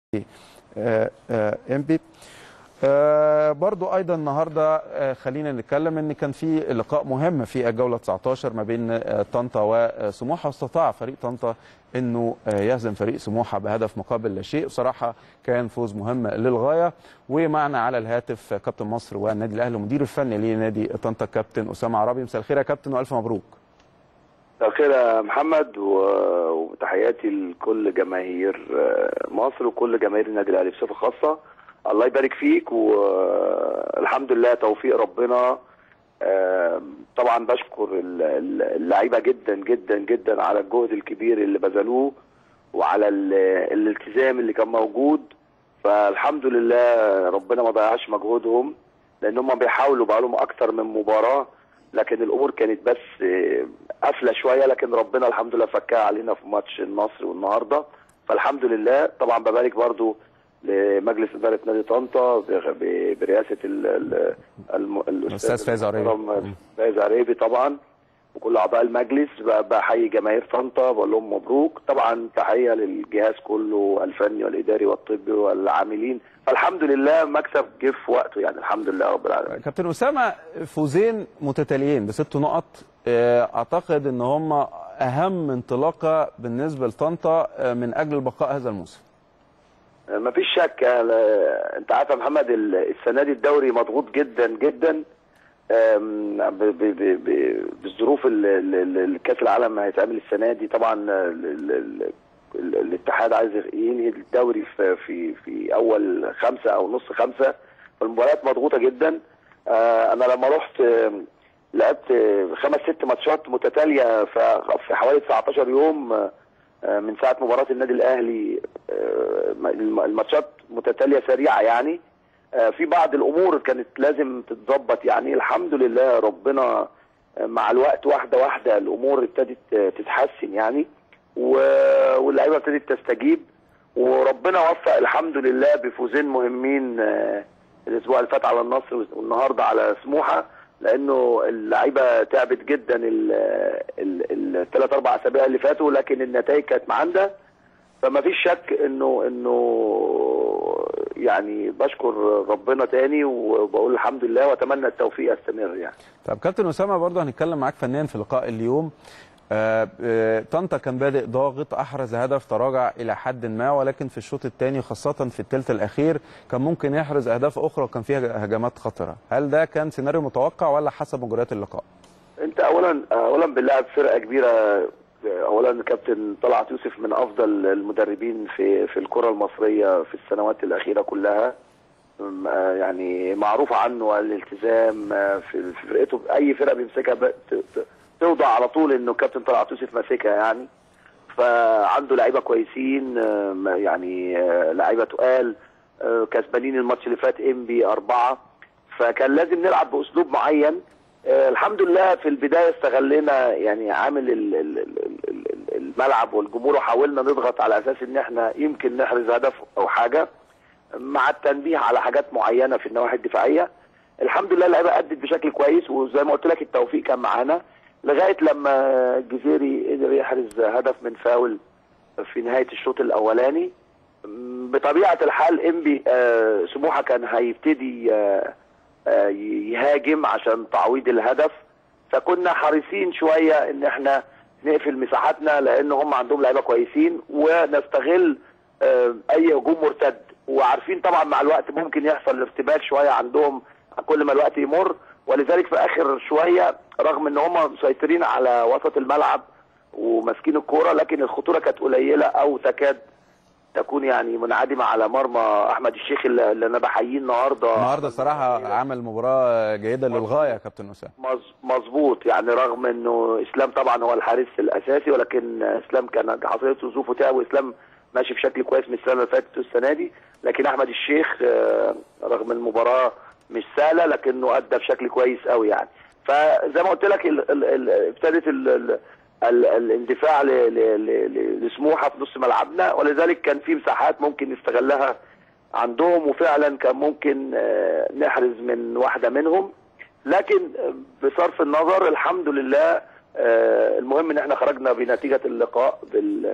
امبي آه برضو ايضا النهارده آه خلينا نتكلم ان كان في لقاء مهم في الجوله 19 ما بين آه طنطا وسموحه واستطاع فريق طنطا انه يهزم فريق سموحه بهدف مقابل لا شيء بصراحه كان فوز مهم للغايه ومعنا على الهاتف كابتن مصر والنادي الاهلي المدير الفني لنادي طنطا كابتن اسامه عربي مساء الخير يا كابتن والف مبروك مساء الخير يا محمد وتحياتي لكل جماهير مصر وكل جماهير النادي الاهلي بصفه خاصه الله يبارك فيك والحمد لله توفيق ربنا طبعا بشكر اللعيبه جدا جدا جدا على الجهد الكبير اللي بذلوه وعلى الالتزام اللي كان موجود فالحمد لله ربنا ما ضيعش مجهودهم لان هم بيحاولوا بقالهم اكتر من مباراه لكن الامور كانت بس قافله شويه لكن ربنا الحمد لله فكها علينا في ماتش النصر والنهارده فالحمد لله طبعا ببارك برضو لمجلس اداره نادي طنطا برئاسه الاستاذ فايز عريبي فايز عريبي طبعا وكل اعضاء المجلس بحيي جماهير طنطا بقول لهم مبروك طبعا تحيه للجهاز كله الفني والاداري والطبي والعاملين فالحمد لله مكسب جه في وقته يعني الحمد لله رب العالمين كابتن اسامه فوزين متتاليين بست نقط اعتقد ان هم اهم انطلاقه بالنسبه لطنطا من اجل البقاء هذا الموسم ما فيش شك انت عارف يا محمد السنه دي الدوري مضغوط جدا جدا بالظروف اللي كاس العالم هيتعمل السنه دي طبعا الاتحاد عايز ينهي الدوري في في في اول خمسه او نص خمسه فالمباريات مضغوطه جدا انا لما رحت لعبت خمس ست ماتشات متتاليه في حوالي 19 يوم من ساعه مباراه النادي الاهلي الماتشات متتاليه سريعه يعني في بعض الامور كانت لازم تتظبط يعني الحمد لله ربنا مع الوقت واحده واحده الامور ابتدت تتحسن يعني واللعيبه ابتدت تستجيب وربنا وفق الحمد لله بفوزين مهمين الاسبوع اللي فات على النصر والنهارده على سموحه لانه اللعيبه تعبت جدا الثلاث اربع اسابيع اللي فاتوا لكن النتائج كانت معاندة فما فيش شك انه انه يعني بشكر ربنا تاني وبقول الحمد لله واتمنى التوفيق يستمر يعني. طب كابتن اسامه برضه هنتكلم معاك فنيا في لقاء اليوم آه آه طنطا كان بادئ ضاغط احرز هدف تراجع الى حد ما ولكن في الشوط الثاني خاصه في الثلث الاخير كان ممكن يحرز اهداف اخرى وكان فيها هجمات خطره هل ده كان سيناريو متوقع ولا حسب مجريات اللقاء انت اولا اولا بنلعب فرقه كبيره اولا كابتن طلعت يوسف من افضل المدربين في في الكره المصريه في السنوات الاخيره كلها يعني معروف عنه الالتزام في فرقته اي فرقه بيمسكها توضع على طول انه كابتن طلعت يوسف ماسكها يعني فعنده لعيبه كويسين يعني لعيبه تقال كسبانين الماتش اللي فات انبي اربعه فكان لازم نلعب باسلوب معين الحمد لله في البدايه استغلينا يعني عامل الملعب والجمهور وحاولنا نضغط على اساس ان احنا يمكن نحرز هدف او حاجه مع التنبيه على حاجات معينه في النواحي الدفاعيه الحمد لله اللعيبه ادت بشكل كويس وزي ما قلت لك التوفيق كان معانا لغايه لما الجزيري قدر يحرز هدف من فاول في نهايه الشوط الاولاني بطبيعه الحال انبي آه سموحه كان هيبتدي آه آه يهاجم عشان تعويض الهدف فكنا حريصين شويه ان احنا نقفل مساحاتنا لان هم عندهم لعيبه كويسين ونستغل اي هجوم مرتد وعارفين طبعا مع الوقت ممكن يحصل ارتباك شويه عندهم كل ما الوقت يمر ولذلك في اخر شويه رغم ان هم مسيطرين على وسط الملعب وماسكين الكوره لكن الخطوره كانت قليله او تكاد تكون يعني منعدمه على مرمى احمد الشيخ اللي انا بحييه النهارده النهارده صراحه عمل مباراه جيده للغايه يا كابتن اسامه مظبوط يعني رغم انه اسلام طبعا هو الحارس الاساسي ولكن اسلام كان حصلت له ظروف وتعب واسلام ماشي بشكل كويس من السنه اللي فاتت والسنه دي لكن احمد الشيخ رغم المباراه مش سهله لكنه ادى بشكل كويس قوي يعني فزي ما قلت لك ابتدت الاندفاع لسموحه في نص ملعبنا ولذلك كان في مساحات ممكن نستغلها عندهم وفعلا كان ممكن نحرز من واحده منهم لكن بصرف النظر الحمد لله المهم ان احنا خرجنا بنتيجه اللقاء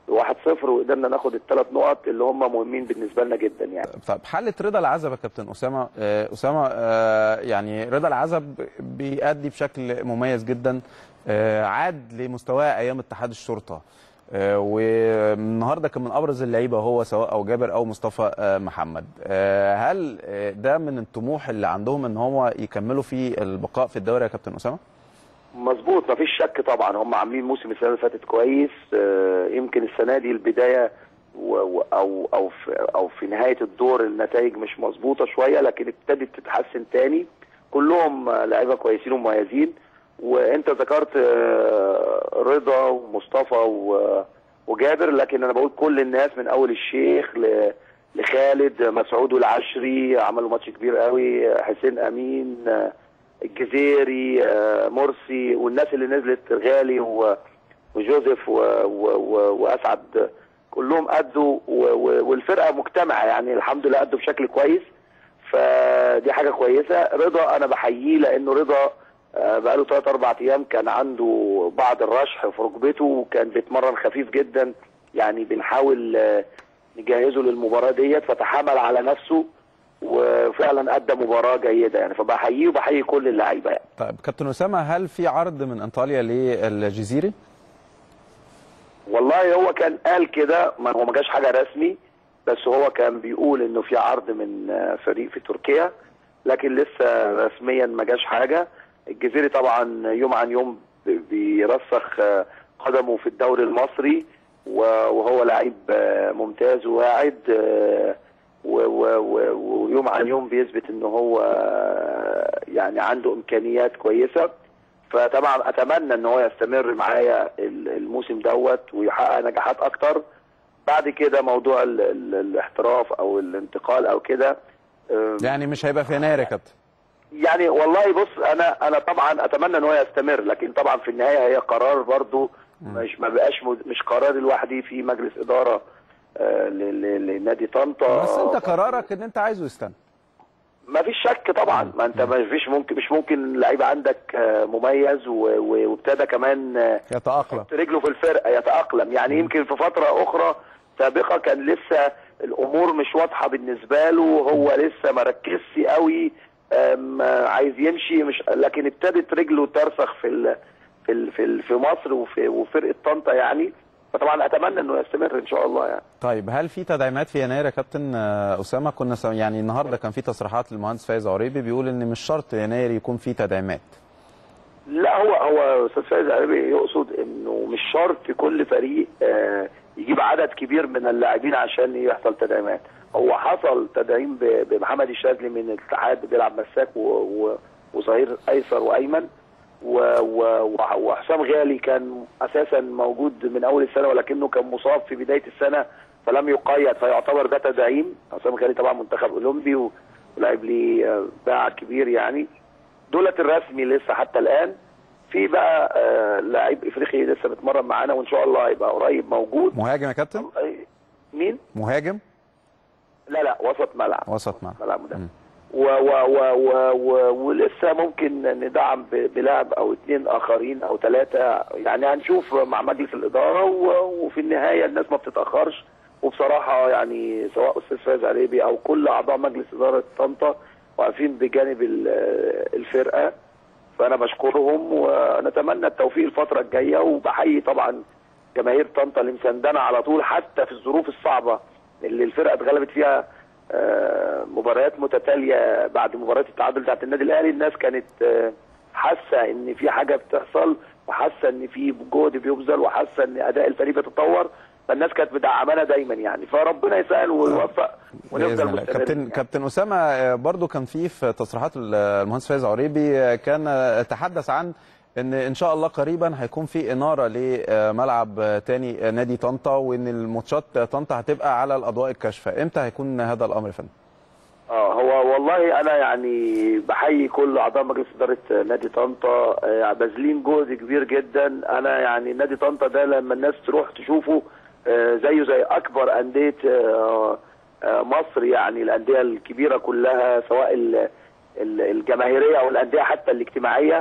1-0 وقدرنا ناخد الثلاث نقط اللي هم مهمين بالنسبه لنا جدا يعني طب حاله رضا العزب يا كابتن اسامه آه، اسامه آه، يعني رضا العزب بيأدي بشكل مميز جدا آه، عاد لمستواه ايام اتحاد الشرطه آه، والنهارده كان من ابرز اللعيبه هو سواء او جابر او مصطفى آه، محمد آه، هل آه، ده من الطموح اللي عندهم ان هو يكملوا في البقاء في الدوري يا كابتن اسامه مظبوط مفيش شك طبعا هم عاملين موسم السنه اللي فاتت كويس آه، يمكن السنه دي البدايه و و او او في او في نهايه الدور النتائج مش مظبوطه شويه لكن ابتدت تتحسن تاني كلهم آه، لعيبه كويسين ومميزين وانت ذكرت آه، رضا ومصطفى و- وجابر لكن انا بقول كل الناس من اول الشيخ ل- لخالد مسعود والعشري عملوا ماتش كبير قوي حسين امين آه، الجزيري آه، مرسي والناس اللي نزلت غالي و- وجوزيف و- و- و- واسعد كلهم ادوا و- و- والفرقه مجتمعه يعني الحمد لله ادوا بشكل كويس فدي حاجه كويسه رضا انا بحييه لانه رضا آه، بقاله 3 4 ايام كان عنده بعض الرشح في ركبته وكان بيتمرن خفيف جدا يعني بنحاول آه، نجهزه للمباراه ديت فتحمل على نفسه وفعلا ادى مباراه جيده يعني فبحييه وبحيي كل اللعيبه يعني. طيب كابتن اسامه هل في عرض من انطاليا للجزيري والله هو كان قال كده ما هو ما جاش حاجه رسمي بس هو كان بيقول انه في عرض من آه، فريق في تركيا لكن لسه رسميا ما جاش حاجه الجزيري طبعا يوم عن يوم بي- بيرسخ آه، قدمه في الدوري المصري و- وهو لعيب آه، ممتاز وواعد آه، و- و- و- ويوم عن يوم بيثبت ان هو آه، يعني عنده امكانيات كويسه فطبعا اتمنى ان هو يستمر معايا ال- الموسم دوت ويحقق نجاحات اكتر بعد كده موضوع ال ال الاحتراف او الانتقال او كده آم، يعني مش هيبقى في يناير يا كابتن يعني والله بص انا انا طبعا اتمنى ان هو يستمر لكن طبعا في النهايه هي قرار برضو مش ما بقاش مد- مش قراري لوحدي في مجلس اداره آه، ل- ل- لنادي طنطا بس انت قرارك ان انت عايزه يستنى ما فيش شك طبعا ما انت ما فيش ممكن مش ممكن لعيب عندك آه، مميز و- و- وابتدى كمان آه، يتاقلم يحط رجله في الفرقه يتاقلم يعني يمكن في فتره اخرى سابقه كان لسه الامور مش واضحه بالنسبه له وهو لسه ما ركزش قوي أم، عايز يمشي مش لكن ابتدت رجله ترسخ في ال في ال في, ال في مصر وفي وفرقه طنطا يعني فطبعا اتمنى انه يستمر ان شاء الله يعني طيب هل في تدعيمات في يناير يا كابتن آه، اسامه كنا سم... يعني النهارده كان في تصريحات للمهندس فايز عريبي بيقول ان مش شرط يناير يكون في تدعيمات لا هو هو استاذ فايز عربي يقصد انه مش شرط كل فريق آه، يجيب عدد كبير من اللاعبين عشان يحصل تدعيمات هو حصل تدعيم ب- بمحمد الشاذلي من الاتحاد بيلعب مساك و- و- وظهير ايسر وايمن و- و- وح- وحسام غالي كان اساسا موجود من اول السنه ولكنه كان مصاب في بدايه السنه فلم يقيد فيعتبر ده تدعيم حسام غالي طبعا منتخب اولمبي و- ولاعب ليه آه، باع كبير يعني دولت الرسمي لسه حتى الان في بقى آه، لاعب افريقي لسه بيتمرن معانا وان شاء الله هيبقى قريب موجود مهاجم يا كابتن مين؟ مهاجم لا لا وسط ملعب وسط ملعب ملعب ده مم. و و و و و ولسه ممكن ندعم ب- بلاعب او اثنين اخرين او ثلاثه يعني هنشوف مع مجلس الاداره و- وفي النهايه الناس ما بتتاخرش وبصراحه يعني سواء استاذ فايز عريبي او كل اعضاء مجلس اداره طنطا واقفين بجانب ال- الفرقه فانا بشكرهم ونتمنى التوفيق الفتره الجايه وبحيي طبعا جماهير طنطا اللي مساندنا على طول حتى في الظروف الصعبه اللي الفرقه اتغلبت فيها آه، مباريات متتاليه بعد مباراه التعادل بتاعت النادي الاهلي الناس كانت آه، حاسه ان في حاجه بتحصل وحاسه ان في جهد بيبذل وحاسه ان اداء الفريق بيتطور فالناس كانت مدعمانا دايما يعني فربنا يسهل ويوفق باذن ونفضل الله مستمرين كابتن يعني. كابتن اسامه آه، برضو كان في في تصريحات المهندس فايز عريبي آه، كان آه، تحدث عن ان ان شاء الله قريبا هيكون في اناره لملعب آه، تاني آه، نادي طنطا وان الماتشات آه، طنطا هتبقى على الاضواء الكاشفه امتى هيكون هذا الامر يا فندم اه هو والله انا يعني بحيي كل اعضاء مجلس اداره نادي طنطا آه، باذلين جهد كبير جدا انا يعني نادي طنطا ده لما الناس تروح تشوفه آه، زيه زي اكبر انديه آه، آه، مصر يعني الانديه الكبيره كلها سواء ال- ال- الجماهيريه او الانديه حتى الاجتماعيه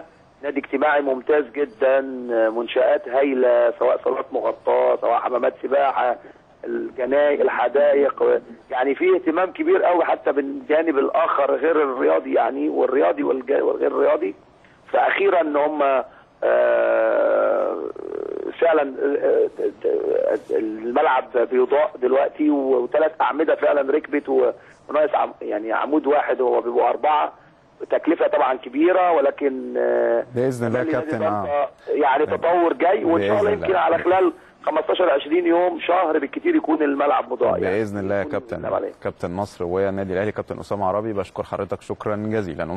نادي اجتماعي ممتاز جدا منشآت هايلة سواء صالات مغطاة سواء حمامات سباحة الجناين الحدائق يعني في اهتمام كبير قوي حتى بالجانب الاخر غير الرياضي يعني والرياضي والج- والغير الرياضي فاخيرا ان هم آه، فعلا آه، آه، الملعب بيضاء دلوقتي وثلاث اعمده فعلا ركبت و- وناقص عم- يعني عمود واحد هو بيبقوا اربعه تكلفه طبعا كبيره ولكن آه، باذن الله يا نادي كابتن اه طنطا يعني تطور جاي وان شاء بإذن الله الله. يمكن على خلال 15 20 يوم شهر بالكثير يكون الملعب مضاء يعني باذن الله يا يكون كابتن بنلعب عليه. كابتن مصر والنادي الاهلي كابتن اسامه عربي بشكر حضرتك شكرا جزيلا